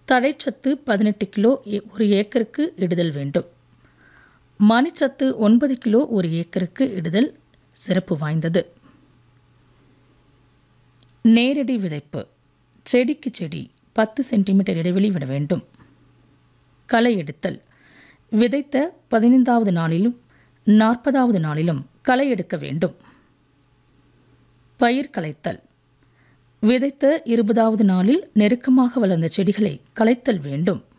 தழைச்சத்து பதினெட்டு கிலோ ஏ- ஒரு ஏக்கருக்கு இடுதல் வேண்டும் மணிச்சத்து ஒன்பது கிலோ ஒரு ஏக்கருக்கு இடுதல் சிறப்பு வாய்ந்தது நேரடி விதைப்பு செடிக்கு செடி பத்து சென்டிமீட்டர் இடைவெளி விட வேண்டும் களை எடுத்தல் விதைத்த பதினைந்தாவது நாளிலும் நாற்பதாவது நாளிலும் களை எடுக்க வேண்டும் பயிர் களைத்தல் விதைத்த இருபதாவது நாளில் நெருக்கமாக வளர்ந்த செடிகளை களைத்தல் வேண்டும்